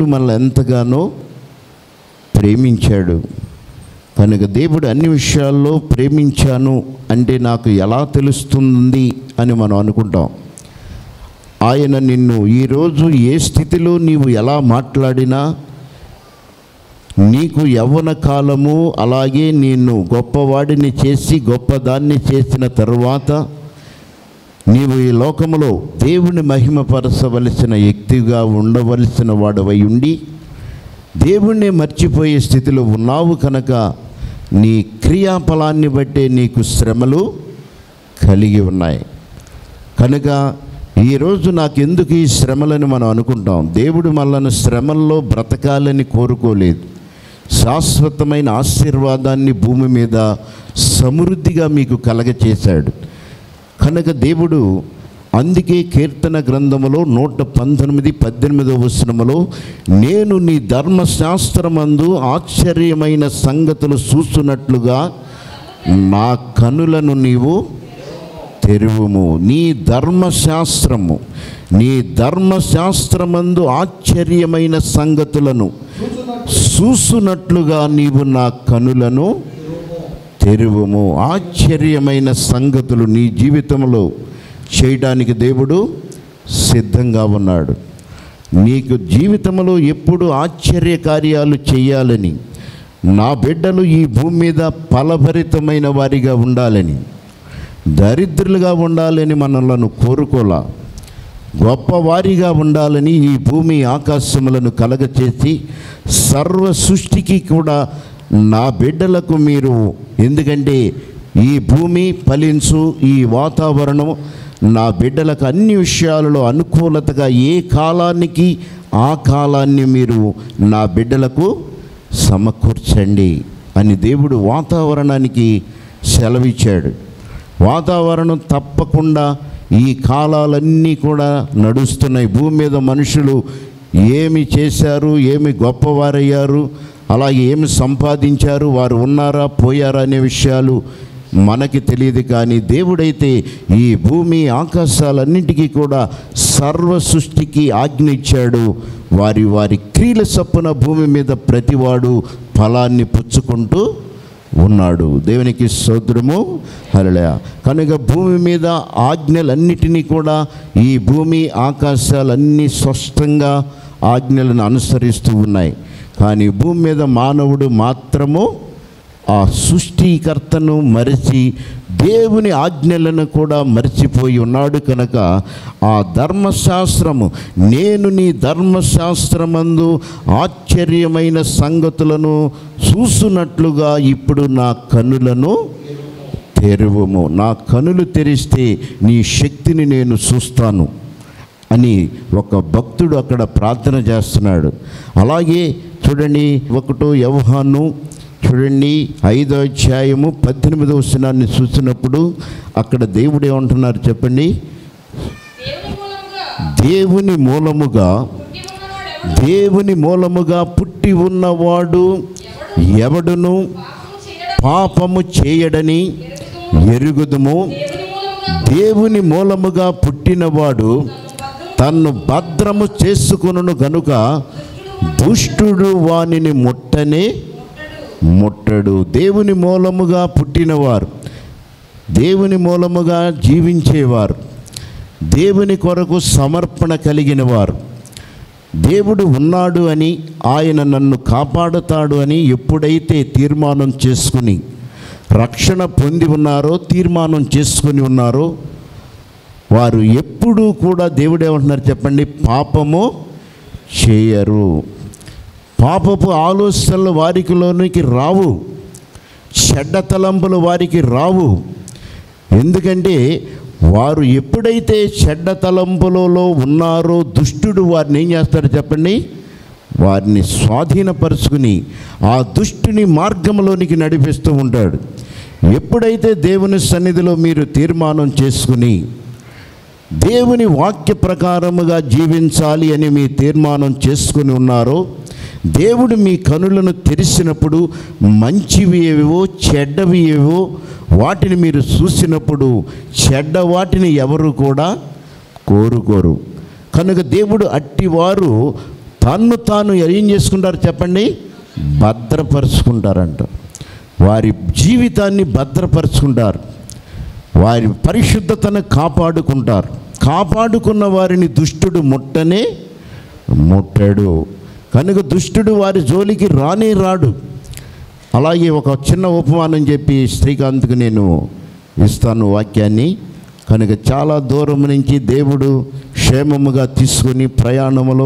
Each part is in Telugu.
మనల్ని ఎంతగానో ప్రేమించాడు కనుక దేవుడు అన్ని విషయాల్లో ప్రేమించాను అంటే నాకు ఎలా తెలుస్తుంది అని మనం అనుకుంటాం ఆయన నిన్ను ఈరోజు ఏ స్థితిలో నీవు ఎలా మాట్లాడినా నీకు యవ్వన కాలము అలాగే నిన్ను గొప్పవాడిని చేసి గొప్పదాన్ని చేసిన తరువాత నీవు ఈ లోకములో దేవుని మహిమపరచవలసిన వ్యక్తిగా ఉండవలసిన వాడవై ఉండి దేవుణ్ణి మర్చిపోయే స్థితిలో ఉన్నావు కనుక నీ క్రియాఫలాన్ని బట్టే నీకు శ్రమలు కలిగి ఉన్నాయి కనుక ఈరోజు నాకెందుకు ఈ శ్రమలని మనం అనుకుంటాం దేవుడు మనల్ని శ్రమల్లో బ్రతకాలని కోరుకోలేదు శాశ్వతమైన ఆశీర్వాదాన్ని భూమి మీద సమృద్ధిగా మీకు కలగచేశాడు కనుక దేవుడు అందుకే కీర్తన గ్రంథములో నూట పంతొమ్మిది పద్దెనిమిదవ వచనములో నేను నీ ధర్మశాస్త్రమందు ఆశ్చర్యమైన సంగతులు చూస్తున్నట్లుగా నా కనులను నీవు తెరువుము నీ ధర్మశాస్త్రము నీ ధర్మశాస్త్రమందు ఆశ్చర్యమైన సంగతులను చూస్తున్నట్లుగా నీవు నా కనులను తెరువుము ఆశ్చర్యమైన సంగతులు నీ జీవితంలో చేయడానికి దేవుడు సిద్ధంగా ఉన్నాడు నీకు జీవితంలో ఎప్పుడు ఆశ్చర్య కార్యాలు చేయాలని నా బిడ్డలు ఈ భూమి మీద ఫలభరితమైన వారిగా ఉండాలని దరిద్రులుగా ఉండాలని మనలను కోరుకోలా గొప్పవారిగా ఉండాలని ఈ భూమి ఆకాశములను కలగచేసి సర్వ సృష్టికి కూడా నా బిడ్డలకు మీరు ఎందుకంటే ఈ భూమి ఫలించు ఈ వాతావరణం నా బిడ్డలకు అన్ని విషయాలలో అనుకూలతగా ఏ కాలానికి ఆ కాలాన్ని మీరు నా బిడ్డలకు సమకూర్చండి అని దేవుడు వాతావరణానికి సెలవిచ్చాడు వాతావరణం తప్పకుండా ఈ కాలాలన్నీ కూడా నడుస్తున్నాయి భూమి మీద మనుషులు ఏమి చేశారు ఏమి గొప్పవారయ్యారు అలాగే ఏమి సంపాదించారు వారు ఉన్నారా పోయారా అనే విషయాలు మనకి తెలియదు కానీ దేవుడైతే ఈ భూమి ఆకాశాలన్నింటికీ కూడా సర్వ సృష్టికి ఆజ్ఞ ఇచ్చాడు వారి వారి క్రియల చప్పున భూమి మీద ప్రతివాడు ఫలాన్ని పుచ్చుకుంటూ ఉన్నాడు దేవునికి సోదరము హరళయ కనుక భూమి మీద ఆజ్ఞలన్నిటినీ కూడా ఈ భూమి ఆకాశాలన్నీ స్పష్టంగా ఆజ్ఞలను అనుసరిస్తూ ఉన్నాయి కానీ భూమి మీద మానవుడు మాత్రము ఆ సృష్టికర్తను మరిచి దేవుని ఆజ్ఞలను కూడా మర్చిపోయి ఉన్నాడు కనుక ఆ ధర్మశాస్త్రము నేను నీ ధర్మశాస్త్రమందు ఆశ్చర్యమైన సంగతులను చూస్తున్నట్లుగా ఇప్పుడు నా కనులను తెరువము నా కనులు తెరిస్తే నీ శక్తిని నేను చూస్తాను అని ఒక భక్తుడు అక్కడ ప్రార్థన చేస్తున్నాడు అలాగే చూడండి ఒకటో యవహాను చూడండి ఐదో అధ్యాయము పద్దెనిమిదవ వచనాన్ని చూసినప్పుడు అక్కడ దేవుడు ఏమంటున్నారు చెప్పండి దేవుని మూలముగా దేవుని మూలముగా పుట్టి దేవుని మూలముగా పుట్టి ఉన్నవాడెవడు ఉన్నవాడు ఎవడును పాపము చేయడని పాపము చేయడని ఎరుగుదుము దేవుని దేవుని మూలముగా మూలముగా పుట్టినవాడు తన్ను భద్రము చేసుకొనును గనుక దుష్టుడు వానిని ముట్టనే ముట్టడు దేవుని మూలముగా పుట్టినవారు దేవుని మూలముగా జీవించేవారు దేవుని కొరకు సమర్పణ కలిగిన వారు దేవుడు ఉన్నాడు అని ఆయన నన్ను కాపాడుతాడు అని ఎప్పుడైతే తీర్మానం చేసుకుని రక్షణ పొంది ఉన్నారో తీర్మానం చేసుకుని ఉన్నారో వారు ఎప్పుడూ కూడా దేవుడు ఏమంటున్నారు చెప్పండి పాపము చేయరు పాపపు ఆలోచనలు వారికిలోనికి రావు చెడ్డ తలంపులు వారికి రావు ఎందుకంటే వారు ఎప్పుడైతే చెడ్డ తలంపులలో ఉన్నారో దుష్టుడు వారిని ఏం చేస్తాడు చెప్పండి వారిని స్వాధీనపరుచుకుని ఆ దుష్టుని మార్గంలోనికి నడిపిస్తూ ఉంటాడు ఎప్పుడైతే దేవుని సన్నిధిలో మీరు తీర్మానం చేసుకుని దేవుని వాక్య ప్రకారముగా జీవించాలి అని మీ తీర్మానం చేసుకుని ఉన్నారో దేవుడు మీ కనులను తెరిచినప్పుడు మంచివి ఏవో చెడ్డవి ఏవో వాటిని మీరు చూసినప్పుడు చెడ్డ వాటిని ఎవరు కూడా కోరుకోరు కనుక దేవుడు అట్టివారు తన్ను తాను ఏం చేసుకుంటారు చెప్పండి భద్రపరుచుకుంటారంట వారి జీవితాన్ని భద్రపరుచుకుంటారు వారి పరిశుద్ధతను కాపాడుకుంటారు కాపాడుకున్న వారిని దుష్టుడు ముట్టనే ముట్టాడు కనుక దుష్టుడు వారి జోలికి రానే రాడు అలాగే ఒక చిన్న ఉపమానం చెప్పి శ్రీకాంత్కి నేను ఇస్తాను వాక్యాన్ని కనుక చాలా దూరం నుంచి దేవుడు క్షేమముగా తీసుకొని ప్రయాణములో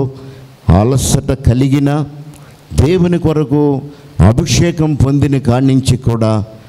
అలసట కలిగిన దేవుని కొరకు అభిషేకం పొందిన కాడి నుంచి కూడా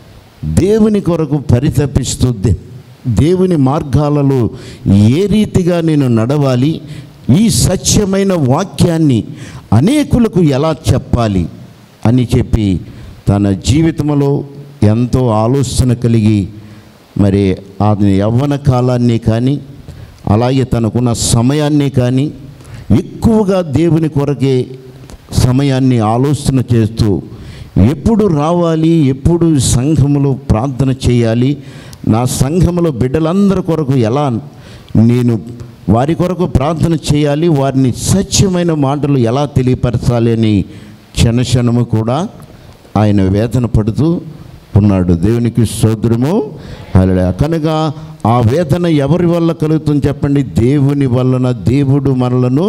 దేవుని కొరకు పరితపిస్తూ దే- దేవుని మార్గాలలో ఏ రీతిగా నేను నడవాలి ఈ సత్యమైన వాక్యాన్ని అనేకులకు ఎలా చెప్పాలి అని చెప్పి తన జీవితంలో ఎంతో ఆలోచన కలిగి మరి ఆ యవ్వన కాలాన్ని కానీ అలాగే తనకున్న సమయాన్ని కానీ ఎక్కువగా దేవుని కొరకే సమయాన్ని ఆలోచన చేస్తూ ఎప్పుడు రావాలి ఎప్పుడు సంఘములో ప్రార్థన చేయాలి నా సంఘములో బిడ్డలందరి కొరకు ఎలా నేను వారి కొరకు ప్రార్థన చేయాలి వారిని సత్యమైన మాటలు ఎలా తెలియపరచాలి అని క్షణక్షణము కూడా ఆయన వేదన పడుతూ ఉన్నాడు దేవునికి స్తోత్రము హల్లెలూయా కనుక ఆ వేదన ఎవరి వల్ల కలుగుతుంది చెప్పండి దేవుని వలన దేవుడు మనలను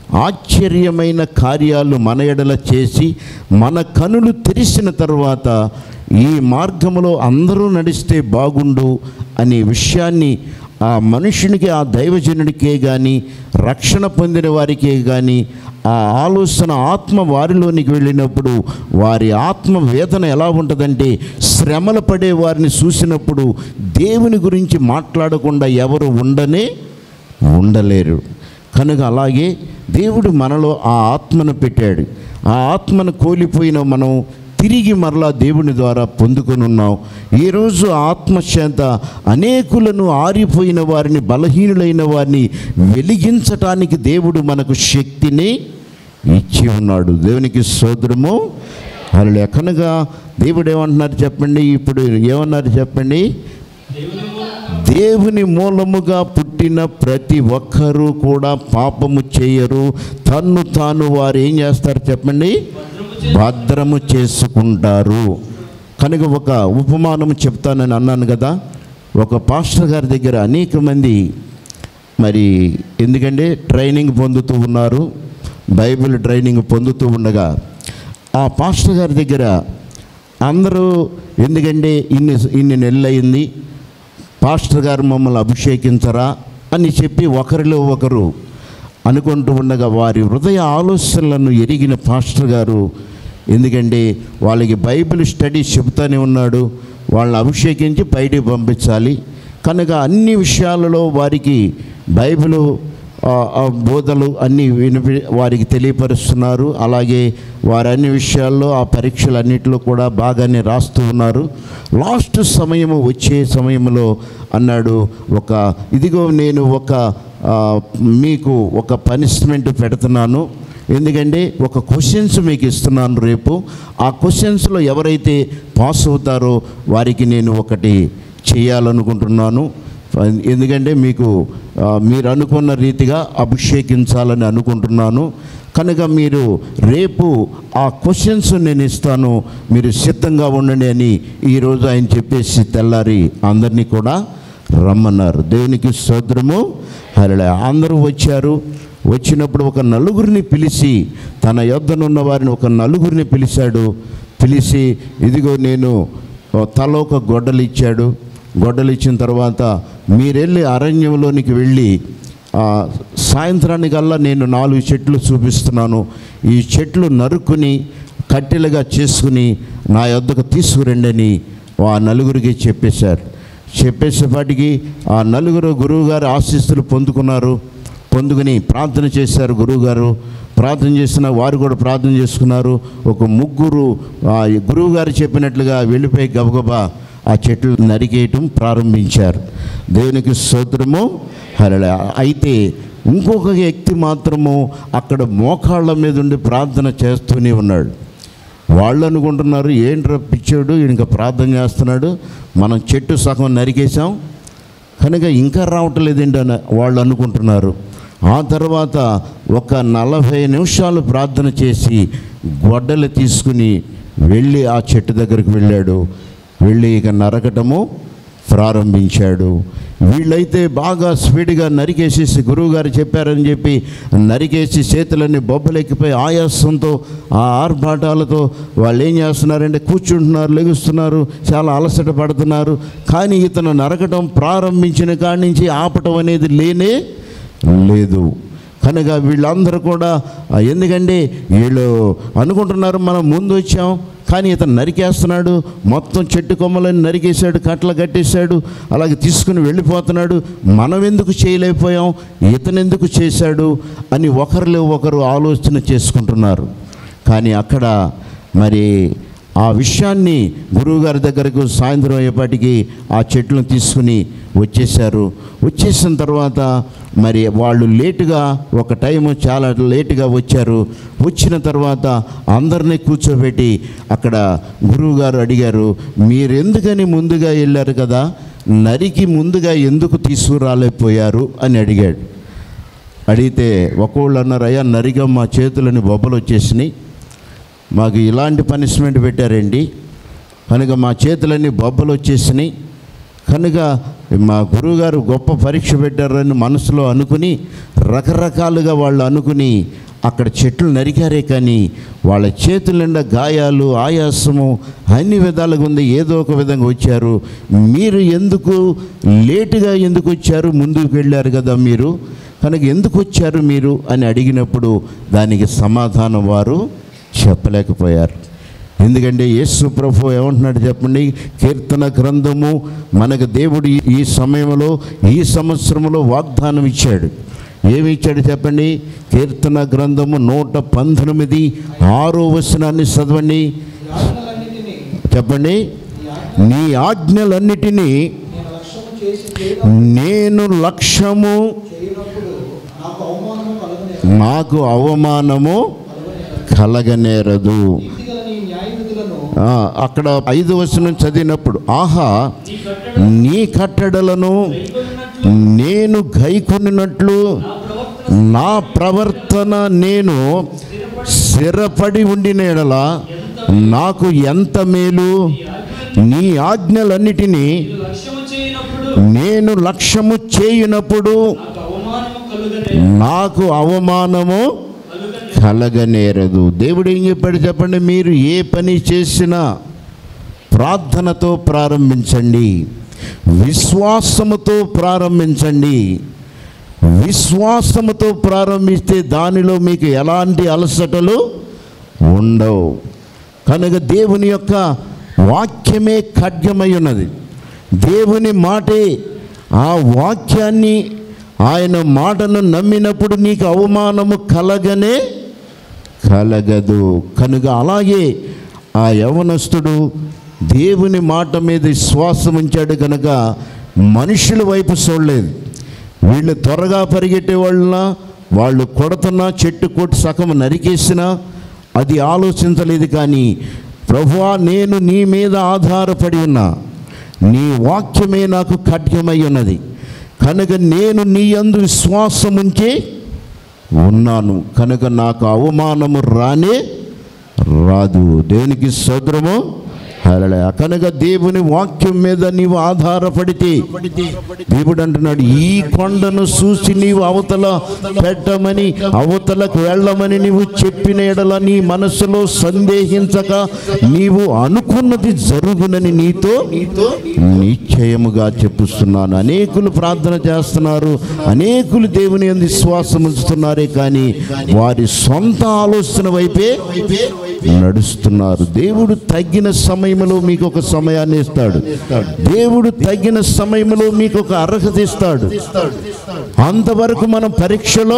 ఆశ్చర్యమైన కార్యాలు మన ఎడల చేసి మన కనులు తెరిసిన తర్వాత ఈ మార్గములో అందరూ నడిస్తే బాగుండు అనే విషయాన్ని ఆ మనుషునికి ఆ దైవజనుడికే కానీ రక్షణ పొందిన వారికే కానీ ఆ ఆలోచన ఆత్మ వారిలోనికి వెళ్ళినప్పుడు వారి ఆత్మ వేదన ఎలా ఉంటుందంటే శ్రమలు పడే వారిని చూసినప్పుడు దేవుని గురించి మాట్లాడకుండా ఎవరు ఉండనే ఉండలేరు కనుక అలాగే దేవుడు మనలో ఆ ఆత్మను పెట్టాడు ఆ ఆత్మను కోల్పోయిన మనం తిరిగి మరలా దేవుని ద్వారా పొందుకొని ఉన్నాం ఈరోజు ఆత్మశాంత అనేకులను ఆరిపోయిన వారిని బలహీనులైన వారిని వెలిగించటానికి దేవుడు మనకు శక్తిని ఇచ్చి ఉన్నాడు దేవునికి సోదరము అలా కనుక దేవుడు ఏమంటున్నారు చెప్పండి ఇప్పుడు ఏమన్నారు చెప్పండి దేవుని మూలముగా పుట్టిన ప్రతి ఒక్కరూ కూడా పాపము చేయరు తన్ను తాను వారు ఏం చేస్తారు చెప్పండి భద్రము చేసుకుంటారు కనుక ఒక ఉపమానం చెప్తానని అన్నాను కదా ఒక పాస్టర్ గారి దగ్గర అనేక మంది మరి ఎందుకంటే ట్రైనింగ్ పొందుతూ ఉన్నారు బైబిల్ ట్రైనింగ్ పొందుతూ ఉండగా ఆ పాస్టర్ గారి దగ్గర అందరూ ఎందుకంటే ఇన్ని ఇన్ని నెలలు అయింది పాస్టర్ గారు మమ్మల్ని అభిషేకించరా అని చెప్పి ఒకరిలో ఒకరు అనుకుంటూ ఉండగా వారి హృదయ ఆలోచనలను ఎరిగిన పాస్టర్ గారు ఎందుకంటే వాళ్ళకి బైబిల్ స్టడీ చెబుతానే ఉన్నాడు వాళ్ళని అభిషేకించి బయటికి పంపించాలి కనుక అన్ని విషయాలలో వారికి బైబిల్ ఆ, ఆ బోధలు అన్నీ వినిపి వారికి తెలియపరుస్తున్నారు అలాగే వారు అన్ని విషయాల్లో ఆ పరీక్షలన్నింటిలో కూడా బాగానే రాస్తూ ఉన్నారు లాస్ట్ సమయము వచ్చే సమయంలో అన్నాడు ఒక ఇదిగో నేను ఒక ఆ, మీకు ఒక పనిష్మెంట్ పెడుతున్నాను ఎందుకంటే ఒక క్వశ్చన్స్ మీకు ఇస్తున్నాను రేపు ఆ క్వశ్చన్స్లో ఎవరైతే పాస్ అవుతారో వారికి నేను ఒకటి చేయాలనుకుంటున్నాను ఎందుకంటే మీకు ఆ, మీరు అనుకున్న రీతిగా అభిషేకించాలని అనుకుంటున్నాను కనుక మీరు రేపు ఆ క్వశ్చన్స్ నేను ఇస్తాను మీరు సిద్ధంగా ఉండండి అని ఈరోజు ఆయన చెప్పేసి తెల్లారి అందరినీ కూడా రమ్మన్నారు దేవునికి సోదరము హరళ అందరూ వచ్చారు వచ్చినప్పుడు ఒక నలుగురిని పిలిచి తన యొద్దనున్న వారిని ఒక నలుగురిని పిలిచాడు పిలిచి ఇదిగో నేను ఓ తల ఒక గొడ్డలు ఇచ్చాడు గొడ్డలు ఇచ్చిన తర్వాత మీరెళ్ళి అరణ్యంలోనికి వెళ్ళి ఆ, సాయంత్రానికల్లా నేను నాలుగు చెట్లు చూపిస్తున్నాను ఈ చెట్లు నరుక్కుని కట్టెలుగా చేసుకుని నా యొద్దకు తీసుకురండి అని ఆ నలుగురికి చెప్పేశారు చెప్పేసేపాటికి ఆ నలుగురు గురువుగారు ఆశీస్సులు పొందుకున్నారు పొందుకుని ప్రార్థన చేశారు గురువుగారు ప్రార్థన చేసిన వారు కూడా ప్రార్థన చేసుకున్నారు ఒక ముగ్గురు ఆ గురువుగారు చెప్పినట్లుగా వెళ్ళిపోయి గబగబా ఆ చెట్లు నరికేయటం ప్రారంభించారు దేవునికి స్తోత్రము హరళ అయితే ఇంకొక వ్యక్తి మాత్రము అక్కడ మోకాళ్ళ మీద ఉండి ప్రార్థన చేస్తూనే ఉన్నాడు వాళ్ళు అనుకుంటున్నారు ఏంట్రా పిచ్చాడు ఇంకా ప్రార్థన చేస్తున్నాడు మనం చెట్టు సగం నరికేసాం కనుక ఇంకా రావటం లేదేంటి అని వాళ్ళు అనుకుంటున్నారు ఆ తర్వాత ఒక నలభై నిమిషాలు ప్రార్థన చేసి గొడ్డలు తీసుకుని వెళ్ళి ఆ చెట్టు దగ్గరికి వెళ్ళాడు వెళ్ళి ఇక నరకటము ప్రారంభించాడు వీళ్ళైతే బాగా స్పీడ్గా నరికేసేసి గురువుగారు చెప్పారని చెప్పి నరికేసి చేతులన్నీ బొబ్బలెక్కిపోయి ఆయాసంతో ఆ ఆర్భాటాలతో వాళ్ళు ఏం చేస్తున్నారంటే కూర్చుంటున్నారు లెగుస్తున్నారు చాలా అలసట పడుతున్నారు కానీ ఇతను నరకటం ప్రారంభించిన కాడి నుంచి ఆపటం అనేది లేనే లేదు కనుక వీళ్ళందరూ కూడా ఆ, ఎందుకంటే వీళ్ళు అనుకుంటున్నారు మనం ముందు వచ్చాం కానీ ఇతను నరికేస్తున్నాడు మొత్తం చెట్టు కొమ్మలని నరికేశాడు కట్టలు కట్టేశాడు అలాగే తీసుకుని వెళ్ళిపోతున్నాడు మనం ఎందుకు చేయలేకపోయాం ఇతను ఎందుకు చేశాడు అని ఒకరిలో ఒకరు ఆలోచన చేసుకుంటున్నారు కానీ అక్కడ మరి ఆ విషయాన్ని గురువుగారి దగ్గరకు సాయంత్రం అయ్యేపాటికి ఆ చెట్లను తీసుకుని వచ్చేసారు వచ్చేసిన తర్వాత మరి వాళ్ళు లేటుగా ఒక టైం చాలా లేటుగా వచ్చారు వచ్చిన తర్వాత అందరినీ కూర్చోబెట్టి అక్కడ గురువుగారు అడిగారు మీరు ఎందుకని ముందుగా వెళ్ళారు కదా నరికి ముందుగా ఎందుకు తీసుకురాలేకపోయారు అని అడిగాడు అడిగితే ఒకళ్ళు అన్నారు అయ్యా నరిగా మా చేతులని బొబ్బలు వచ్చేసినాయి మాకు ఇలాంటి పనిష్మెంట్ పెట్టారండి కనుక మా చేతులన్నీ బొబ్బలు వచ్చేసినాయి కనుక మా గురువుగారు గొప్ప పరీక్ష పెట్టారని మనసులో అనుకుని రకరకాలుగా వాళ్ళు అనుకుని అక్కడ చెట్లు నరికారే కానీ వాళ్ళ చేతుల నిండా గాయాలు ఆయాసము అన్ని విధాలుగా ఉంది ఏదో ఒక విధంగా వచ్చారు మీరు ఎందుకు లేటుగా ఎందుకు వచ్చారు ముందుకు వెళ్ళారు కదా మీరు కనుక ఎందుకు వచ్చారు మీరు అని అడిగినప్పుడు దానికి సమాధానం వారు చెప్పలేకపోయారు ఎందుకంటే యేసు ప్రభు ఏమంటున్నాడు చెప్పండి కీర్తన గ్రంథము మనకు దేవుడు ఈ- ఈ సమయంలో ఈ సంవత్సరంలో వాగ్దానం ఇచ్చాడు ఏమి ఇచ్చాడు చెప్పండి కీర్తన గ్రంథము నూట పంతొమ్మిది ఆరో వచనాన్ని చదవండి ఆజ్ఞలన్నిటినీ చెప్పండి నీ ఆజ్ఞలన్నిటినీ నేను లక్ష్యము చేసి చేయడం నేను లక్ష్యము చేయనప్పుడు నాకు అవమానము కలగనే నాకు అవమానము కలగనేరదు నీతిగల నీ న్యాయ విధులను ఆ, అక్కడ ఐదు వచనం చదివినప్పుడు ఆహా నీ కట్టడలను నేను గైకొనినట్లు నా ప్రవర్తన నేను స్థిరపడి ఉండిన ఎడల నాకు ఎంత మేలు నీ ఆజ్ఞలన్నిటినీ లక్ష్యము చేయనప్పుడు నేను లక్ష్యము చేయునప్పుడు నాకు అవమానము కలుగనే నాకు అవమానము కలగనేరదు దేవుడు ఏం చెప్పాడు చెప్పండి మీరు ఏ పని చేసినా ప్రార్థనతో ప్రారంభించండి విశ్వాసముతో ప్రారంభించండి విశ్వాసముతో ప్రారంభిస్తే దానిలో మీకు ఎలాంటి అలసటలు ఉండవు కనుక దేవుని యొక్క వాక్యమే ఖడ్గమై ఉన్నది దేవుని మాటే ఆ వాక్యాన్ని ఆయన మాటను నమ్మినప్పుడు నీకు అవమానము కలగనే కలగదు కనుక అలాగే ఆ యవనస్తుడు దేవుని మాట మీద విశ్వాసం ఉంచాడు కనుక మనుషుల వైపు చూడలేదు వీళ్ళు త్వరగా పరిగెట్టే వాళ్ళ వాళ్ళు కొడుతున్నా చెట్టు కొట్టి సగం నరికేసినా అది ఆలోచించలేదు కానీ ప్రభువా నేను నీ మీద ఆధారపడి ఉన్నా నీ వాక్యమే నాకు ఖడ్గమై ఉన్నది కనుక నేను నీ యందు విశ్వాసం ఉంచి ఉన్నాను కనుక నాకు అవమానము రానే రాదు దేనికి సోదరము హల్లెలూయా. కనుక దేవుని వాక్యం మీద నీవు ఆధారపడితే దేవుడు అంటున్నాడు ఈ కొండను చూసి నీవు అవతల పెట్టమని అవతలకు వెళ్ళమని నీవు చెప్పిన ఎడల నీ మనసులో సందేహించక నీవు అనుకున్నది జరుగునని నీతో నిశ్చయముగా చెప్పుస్తున్నాను అనేకులు ప్రార్థన చేస్తున్నారు అనేకులు దేవుని యందు విశ్వాసం ఉంచుతున్నారే కానీ వారి సొంత ఆలోచన వైపే నడుస్తున్నారు దేవుడు తగ్గిన సమయంలో మీకు ఒక సమయాన్ని ఇస్తాడు దేవుడు తగ్గిన సమయంలో మీకు ఒక అర్హత ఇస్తాడు అంతవరకు మనం పరీక్షలో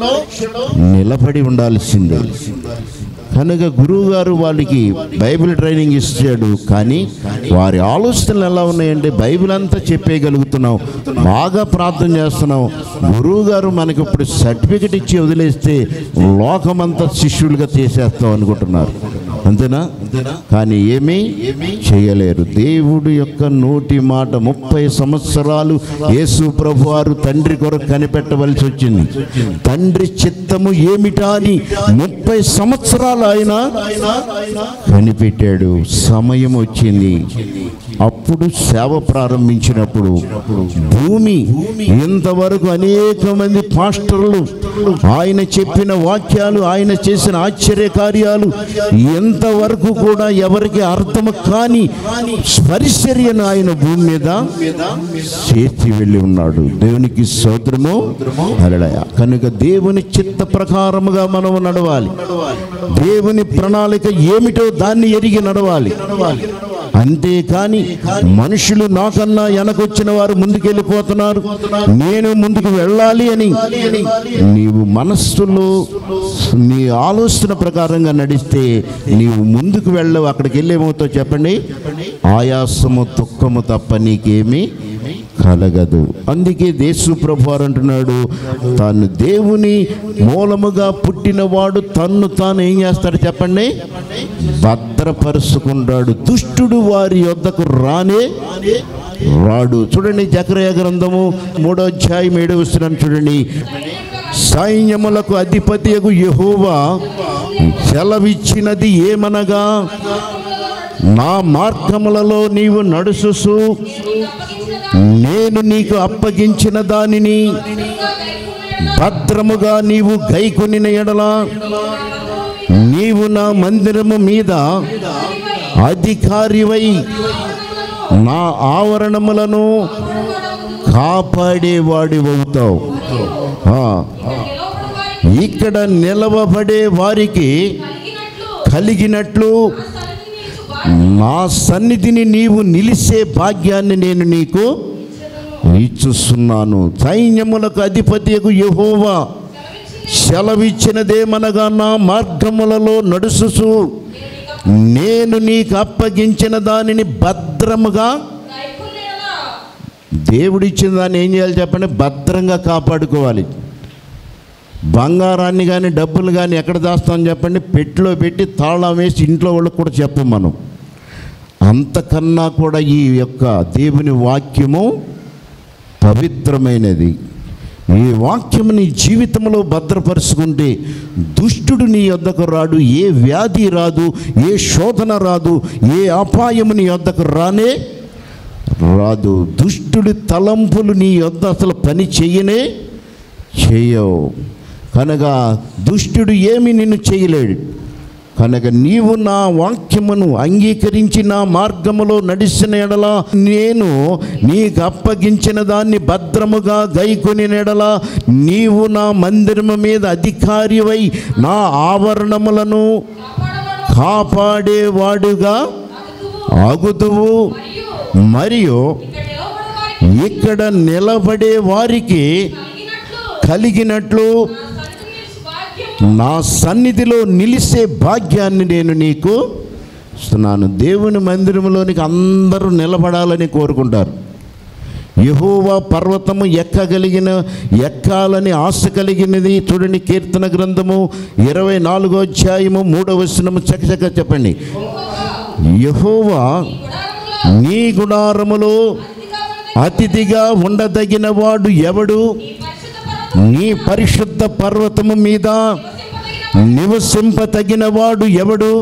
నిలబడి ఉండాల్సిందే కనుక గురువు గారు వాళ్ళకి బైబిల్ ట్రైనింగ్ ఇచ్చాడు కానీ వారి ఆలోచనలు ఎలా ఉన్నాయంటే బైబిల్ అంతా చెప్పేయగలుగుతున్నాం బాగా ప్రార్థన చేస్తున్నాం గురువు గారు మనకి ఇప్పుడు సర్టిఫికెట్ ఇచ్చి వదిలేస్తే లోకమంతా శిష్యులుగా చేసేస్తాం అనుకుంటున్నారు అంతేనా కానీ ఏమీ చేయలేరు దేవుడి యొక్క నోటి మాట ముప్పై సంవత్సరాలు యేసు ప్రభు వారు తండ్రి కొరకు కనిపెట్టవలసి వచ్చింది తండ్రి చిత్తము ఏమిటా అని ముప్పై సంవత్సరాలు ఆయన కనిపెట్టాడు సమయం వచ్చింది అప్పుడు సేవ ప్రారంభించినప్పుడు భూమి ఇంతవరకు అనేక మంది పాస్టర్లు ఆయన చెప్పిన వాక్యాలు ఆయన చేసిన ఆశ్చర్య కార్యాలు ఎంతవరకు కూడా ఎవరికి అర్థం కాని పరిచర్యను ఆయన భూమి మీద చేసి వెళ్ళి ఉన్నాడు దేవునికి సోదరము హల్లెలూయా. కనుక దేవుని చిత్త ప్రకారముగా మనం నడవాలి దేవుని ప్రణాళిక ఏమిటో దాన్ని ఎరిగి నడవాలి అంతేకాని మనుషులు నాకన్నా వెనకొచ్చిన వారు ముందుకెళ్ళిపోతున్నారు నేను ముందుకు వెళ్ళాలి అని నీవు మనస్సులో నీ ఆలోచన ప్రకారంగా నడిస్తే నీవు ముందుకు వెళ్ళవు అక్కడికి వెళ్ళేమవుతావు చెప్పండి ఆయాసము దుఃఖము తప్ప నీకేమీ కలగదు అందుకే దేశు ప్రభు వారు అంటున్నాడు తాను దేవుని మూలముగా పుట్టినవాడు తన్ను తాను ఏం చేస్తాడు చెప్పండి భద్రపరుచుకుంటాడు దుష్టుడు వారి యొద్దకు రానే రాడు చూడండి జకరయ గ్రంథము మూడో అధ్యాయం ఏడో వస్తున్నాను చూడండి సైన్యములకు అధిపతియగు యెహోవా సెలవిచ్చినది ఏమనగా నా మార్గములలో నీవు నడుసుసు నేను నీకు అప్పగించిన దానిని భద్రముగా నీవు గైకొనిన ఎడల నీవు నా మందిరము మీద అధికారివై నా ఆవరణములను కాపాడేవాడివవుతావు ఆ, ఇక్కడ నిలవబడే వారికి కలిగినట్లు నా సన్నిధిని నీవు నిలిసే భాగ్యాన్ని నేను నీకు ఇచ్చుస్తున్నాను సైన్యములకు అధిపతియకు యెహోవా సెలవిచ్చినదేమనగా నా మార్గములలో నడుసుసు నేను నీకు అప్పగించిన దానిని భద్రముగా దేవుడిచ్చిన దాన్ని ఏం చేయాలి చెప్పండి భద్రంగా కాపాడుకోవాలి బంగారాన్ని కానీ డబ్బులు కానీ ఎక్కడ దాస్తామని చెప్పండి పెట్టిలో పెట్టి తాళం వేసి ఇంట్లో వాళ్ళకి కూడా చెప్పం మనం అంతకన్నా కూడా ఈ యొక్క దేవుని వాక్యము పవిత్రమైనది ఈ వాక్యము నీ జీవితంలో భద్రపరుచుకుంటే దుష్టుడు నీ యొద్దకు రాడు ఏ వ్యాధి రాదు ఏ శోధన రాదు ఏ అపాయము నీ యొద్దకు రానే రాదు దుష్టుడి తలంపులు నీ యొద్ద అసలు పని చెయ్యనే చేయవు కనుక దుష్టుడు ఏమి నిన్ను చేయలేడు కనుక నీవు నా వాక్యమును అంగీకరించి నా మార్గములో నడిచిన ఎడల నేను నీకు అప్పగించిన దాన్ని భద్రముగా గైకొని ఎడల నీవు నా మందిరము మీద అధికారివై నా ఆవరణములను కాపాడేవాడుగా ఆగుదువు మరియు ఇక్కడ నిలబడే వారికి కలిగినట్లు నా సన్నిధిలో నిలిసే భాగ్యాన్ని నేను నీకు ఇస్తున్నాను దేవుని మందిరంలోనికి అందరూ నిలబడాలని కోరుకుంటారు యహోవా పర్వతము ఎక్కగలిగిన ఎక్కాలని ఆశ కలిగినది చూడండి కీర్తన గ్రంథము ఇరవై నాలుగో అధ్యాయము మూడవ వచనము చకచక చెప్పండి యహోవా నీ గుడారములో అతిథిగా ఉండదగిన వాడు ఎవడు నీ పరిశుద్ధ పర్వతము మీద నివసింపతగిన వాడు ఎవడు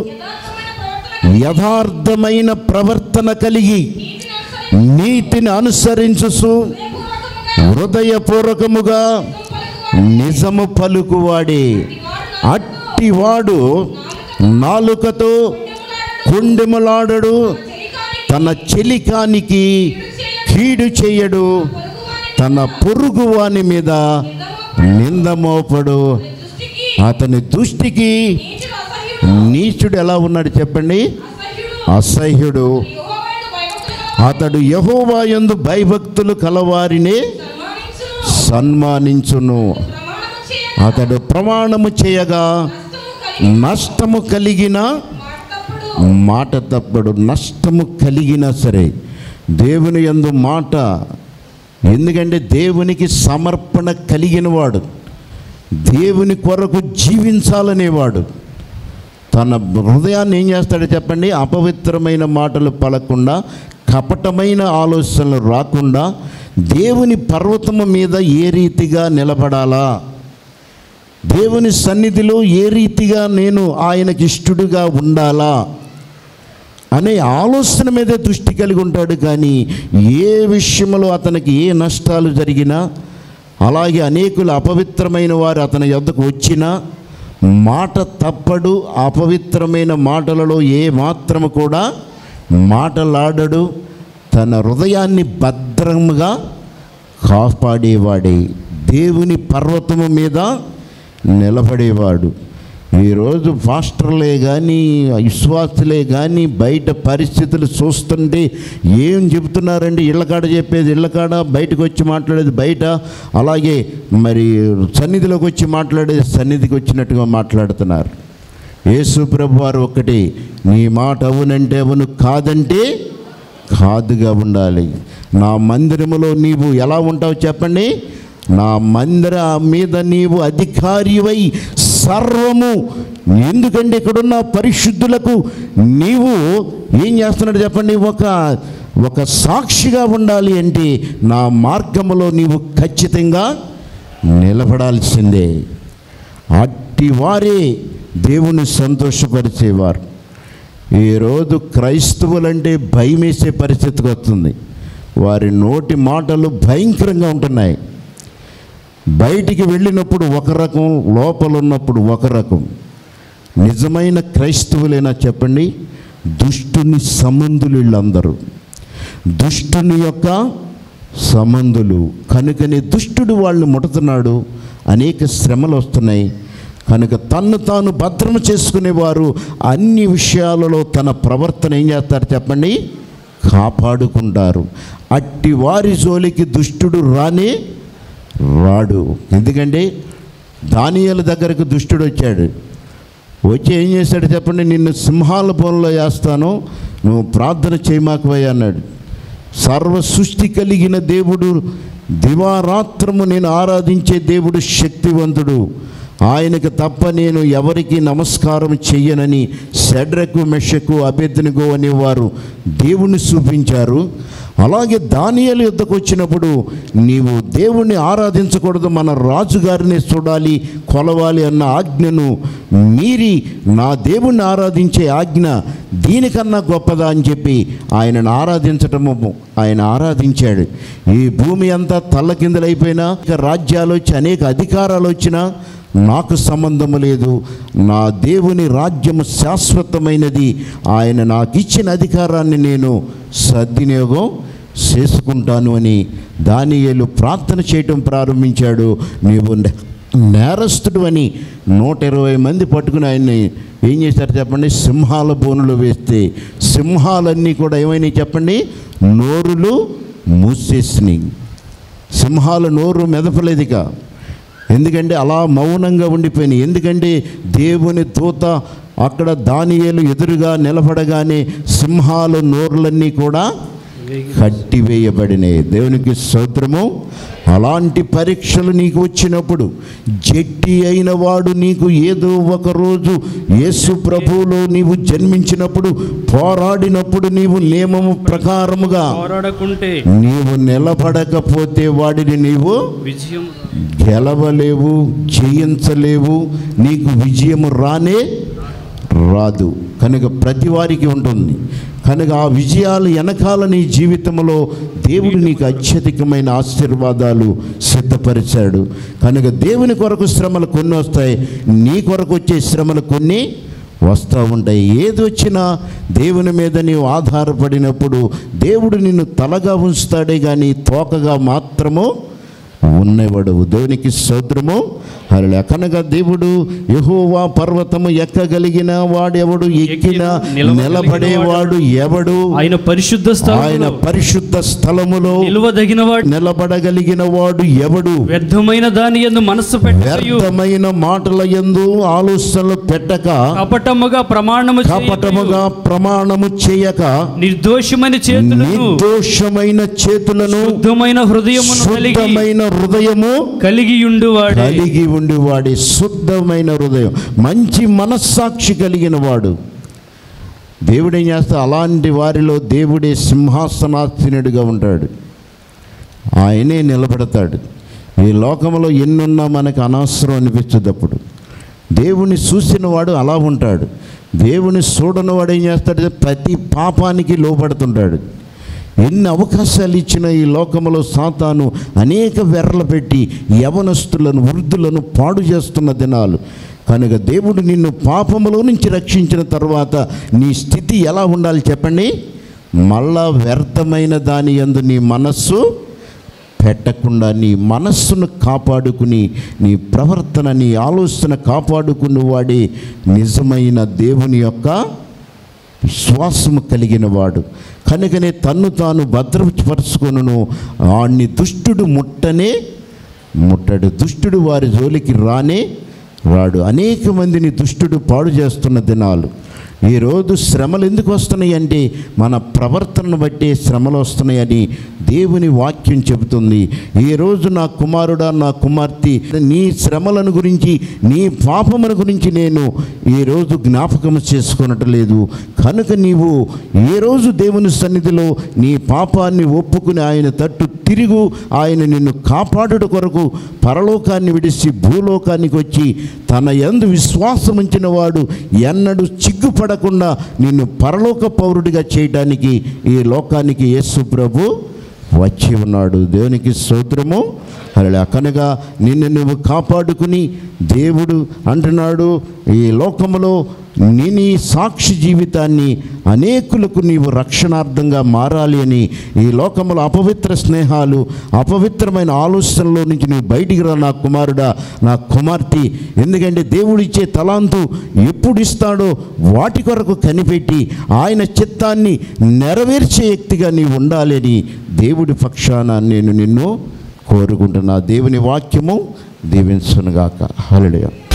యథార్థమైన ప్రవర్తన కలిగి నీతిని అనుసరించుసు హృదయపూర్వకముగా నిజము పలుకువాడే అట్టివాడు నాలుకతో కుండెములాడడు తన చెలికానికి కీడు చేయడు తన పొరుగు వాని మీద నిందమోపడు అతని దృష్టికి నీచుడు ఎలా ఉన్నాడు చెప్పండి అసహ్యుడు అతడు యహోవా యందు భయభక్తులు కలవారిని సన్మానించును అతడు ప్రమాణము చేయగా నష్టము కలిగిన మాట తప్పడు నష్టము కలిగినా సరే దేవుని యందు మాట ఎందుకంటే దేవునికి సమర్పణ కలిగిన వాడు దేవుని కొరకు జీవించాలనేవాడు తన హృదయాన్ని ఏం చేస్తాడో చెప్పండి అపవిత్రమైన మాటలు పలకుండా కపటమైన ఆలోచనలు రాకుండా దేవుని పర్వతము మీద ఏ రీతిగా నిలబడాలా దేవుని సన్నిధిలో ఏ రీతిగా నేను ఆయనకి ఇష్టడుగా ఉండాలా అనే ఆలోచన మీదే దృష్టి కలిగి ఉంటాడు కానీ ఏ విషయంలో అతనికి ఏ నష్టాలు జరిగినా అలాగే అనేకులు అపవిత్రమైన వారు అతని యొద్దకు వచ్చినా మాట తప్పడు అపవిత్రమైన మాటలలో ఏ మాత్రము కూడా మాటలాడడు తన హృదయాన్ని భద్రముగా కాపాడేవాడే దేవుని పర్వతము మీద నిలబడేవాడు ఈరోజు పాస్టర్లే కానీ విశ్వాసులే కానీ బయట పరిస్థితులు చూస్తుంటే ఏం చెబుతున్నారండి ఇళ్ళకాడ చెప్పేది ఇళ్ళకాడ బయటకు వచ్చి మాట్లాడేది బయట అలాగే మరి సన్నిధిలోకి వచ్చి మాట్లాడేది సన్నిధికి వచ్చినట్టుగా మాట్లాడుతున్నారు యేసు ప్రభు వారు ఒకటి నీ మాట అవునంటే అవును కాదంటే కాదుగా ఉండాలి నా మందిరములో నీవు ఎలా ఉంటావు చెప్పండి నా మందిర మీద నీవు అధికారివై సర్వము ఎందుకంటే ఇక్కడున్న పరిశుద్ధులకు నీవు ఏం చేస్తున్నాడు చెప్పండి ఒక ఒక సాక్షిగా ఉండాలి అంటే నా మార్గములో నీవు ఖచ్చితంగా నిలబడాల్సిందే అట్టి వారే దేవుని సంతోషపరిచేవారు ఈరోజు క్రైస్తవులంటే భయమేసే పరిస్థితికి వస్తుంది వారి నోటి మాటలు భయంకరంగా ఉంటున్నాయి బయటికి వెళ్ళినప్పుడు ఒక రకం లోపల ఉన్నప్పుడు ఒక రకం నిజమైన క్రైస్తవులైనా చెప్పండి దుష్టుని సంబంధులు వీళ్ళందరూ దుష్టుని యొక్క సంబంధులు కనుకనే దుష్టుడు వాళ్ళని ముడుతున్నాడు అనేక శ్రమలు వస్తున్నాయి కనుక తన్ను తాను భద్రం చేసుకునేవారు అన్ని విషయాలలో తన ప్రవర్తన ఏం చేస్తారు చెప్పండి కాపాడుకుంటారు అట్టి వారి జోలికి దుష్టుడు రానే రాడు ఎందుకంటే దానియాల దగ్గరకు దుష్టుడు వచ్చాడు వచ్చి ఏం చేశాడు చెప్పండి నిన్ను సింహాల పొలంలో వేస్తాను నువ్వు ప్రార్థన చేయమాకపోయా అన్నాడు సర్వ సృష్టి కలిగిన దేవుడు దివారాత్రము నేను ఆరాధించే దేవుడు శక్తివంతుడు ఆయనకు తప్ప నేను ఎవరికి నమస్కారం చెయ్యనని సెడ్రకు మెషకు అభ్యర్థనిగో అనేవారు దేవుణ్ణి చూపించారు అలాగే దానియాల యుద్ధకు వచ్చినప్పుడు నీవు దేవుణ్ణి ఆరాధించకూడదు మన రాజుగారిని చూడాలి కొలవాలి అన్న ఆజ్ఞను మీరి నా దేవుణ్ణి ఆరాధించే ఆజ్ఞ దీనికన్నా గొప్పదా అని చెప్పి ఆయనను ఆరాధించటము ఆయన ఆరాధించాడు ఈ భూమి అంతా తల్లకిందలైపోయినా ఇక రాజ్యాలు వచ్చి అనేక అధికారాలు వచ్చినా నాకు సంబంధము లేదు నా దేవుని రాజ్యము శాశ్వతమైనది ఆయన నాకు ఇచ్చిన అధికారాన్ని నేను సద్వినియోగం చేసుకుంటాను అని దానియేలు ప్రార్థన చేయటం ప్రారంభించాడు నీవు నే- నేరస్తుడు అని నూట ఇరవై మంది పట్టుకుని ఆయన్ని ఏం చేశారు చెప్పండి సింహాల బోనులో వేస్తే సింహాలన్నీ కూడా ఏమైనాయి చెప్పండి నోరులు మూసేసినాయి సింహాల నోరు మెదపలేదిక ఎందుకంటే అలా మౌనంగా ఉండిపోయినాయి ఎందుకంటే దేవుని దూత అక్కడ దానియేలు ఎదురుగా నిలబడగానే సింహాల నోరులన్నీ కూడా కట్టివేయబడినాయి దేవునికి స్తోత్రము అలాంటి పరీక్షలు నీకు వచ్చినప్పుడు జట్టి అయిన వాడు నీకు ఏదో ఒక రోజు యేసు ప్రభువులో నీవు జన్మించినప్పుడు పోరాడినప్పుడు నీవు నియమము ప్రకారముగా పోరాడకుంటే నీవు నిలబడకపోతే వాడిని నీవు విజయం గెలవలేవు జయించలేవు నీకు విజయము రానే రాదు కనుక ప్రతి వారికి ఉంటుంది కనుక ఆ విజయాలు వెనకాల నీ జీవితంలో దేవుడు నీకు అత్యధికమైన ఆశీర్వాదాలు సిద్ధపరిచాడు కనుక దేవుని కొరకు శ్రమలు కొన్ని వస్తాయి నీ కొరకు వచ్చే శ్రమలు కొన్ని వస్తూ ఉంటాయి ఏది వచ్చినా దేవుని మీద నీవు ఆధారపడినప్పుడు దేవుడు నిన్ను తలగా ఉంచుతాడే కానీ తోకగా మాత్రము ఉన్నవాడు దేవునికి సౌద్రము హరళ కనుక దేవుడు యెహోవా పర్వతము ఎక్కగలిగిన వాడెవడు ఎక్కిన నిలబడేవాడు ఎవడు ఆయన పరిశుద్ధ ఆయన స్థలం పరిశుద్ధ స్థలములో నిలువదగిన వాడు నిలబడగలిగిన వాడు ఎవడు వ్యర్థమైన దాని ఎందు మనస్సు పెట్టయు వ్యర్థమైన మాటల యందు ఆలోచనలు పెట్టక కపటముగా ప్రమాణము చేయకయు, కపటముగా ప్రమాణము చేయక నిర్దోషమైన చేతులను నిర్దోషమైన చేతులను శుద్ధమైన హృదయమును కలిగి శుద్ధమైన హృదయము కలిగి ఉండువాడే కలిగి ఉండేవాడి శుద్ధమైన హృదయం మంచి మనస్సాక్షి కలిగిన వాడు దేవుడు ఏం చేస్తే అలాంటి వారిలో దేవుడే సింహాసనాసీనుడిగా ఉంటాడు ఆయనే నిలబెడతాడు ఈ లోకంలో ఎన్నున్నా మనకు అనవసరం అనిపించదు అప్పుడు దేవుని చూసిన వాడు అలా ఉంటాడు దేవుని చూడని వాడు ఏం చేస్తాడు ప్రతి పాపానికి లోపడుతుంటాడు ఎన్ని అవకాశాలు ఇచ్చిన ఈ లోకంలో సాతాను అనేక వెర్రలు పెట్టి యవనస్తులను వృద్ధులను పాడు చేస్తున్న దినాలు కనుక దేవుడు నిన్ను పాపములో నుంచి రక్షించిన తర్వాత నీ స్థితి ఎలా ఉండాలి చెప్పండి మళ్ళా వ్యర్థమైన దాని యందు నీ మనస్సు పెట్టకుండా నీ మనస్సును కాపాడుకుని నీ ప్రవర్తన నీ ఆలోచన కాపాడుకుని వాడే నిజమైన దేవుని యొక్క విశ్వాసము కలిగిన వాడు కనుకనే తన్ను తాను భద్రపరుచుకొనును వాడిని దుష్టుడు ముట్టనే ముట్టడు దుష్టుడు వారి జోలికి రానే రాడు అనేక మందిని దుష్టుడు పాడు చేస్తున్న దినాలు ఈరోజు శ్రమలు ఎందుకు వస్తున్నాయి అంటే మన ప్రవర్తనను బట్టే శ్రమలు వస్తున్నాయని దేవుని వాక్యం చెబుతుంది ఈరోజు నా కుమారుడా నా కుమార్తె నీ శ్రమలను గురించి నీ పాపముల గురించి నేను ఈరోజు జ్ఞాపకం చేసుకున్నట్టు లేదు కనుక నీవు ఏ రోజు దేవుని సన్నిధిలో నీ పాపాన్ని ఒప్పుకుని ఆయన తట్టు తిరుగు ఆయన నిన్ను కాపాడుట కొరకు పరలోకాన్ని విడిచి భూలోకానికి వచ్చి తన యందు విశ్వాసం ఉంచిన వాడు ఎన్నడూ చిగ్గుపడకుండా నిన్ను పరలోక పౌరుడిగా చేయడానికి ఈ లోకానికి యేసు ప్రభు వచ్చి ఉన్నాడు దేవునికి స్తోత్రము అలా కనుక నిన్ను నువ్వు కాపాడుకుని దేవుడు అంటున్నాడు ఈ లోకములో నీ నీ సాక్షి జీవితాన్ని అనేకులకు నీవు రక్షణార్థంగా మారాలి అని ఈ లోకంలో అపవిత్ర స్నేహాలు అపవిత్రమైన ఆలోచనలో నుంచి నువ్వు బయటికి రా నా కుమారుడా నా కుమార్తె ఎందుకంటే దేవుడు ఇచ్చే తలాంతు ఎప్పుడు ఇస్తాడో వాటి కొరకు కనిపెట్టి ఆయన చిత్తాన్ని నెరవేర్చే వ్యక్తిగా నీవు ఉండాలి అని దేవుడి పక్షాన నేను నిన్ను కోరుకుంటున్నా దేవుని వాక్యము దీవించునుగాక హల్లెలూయా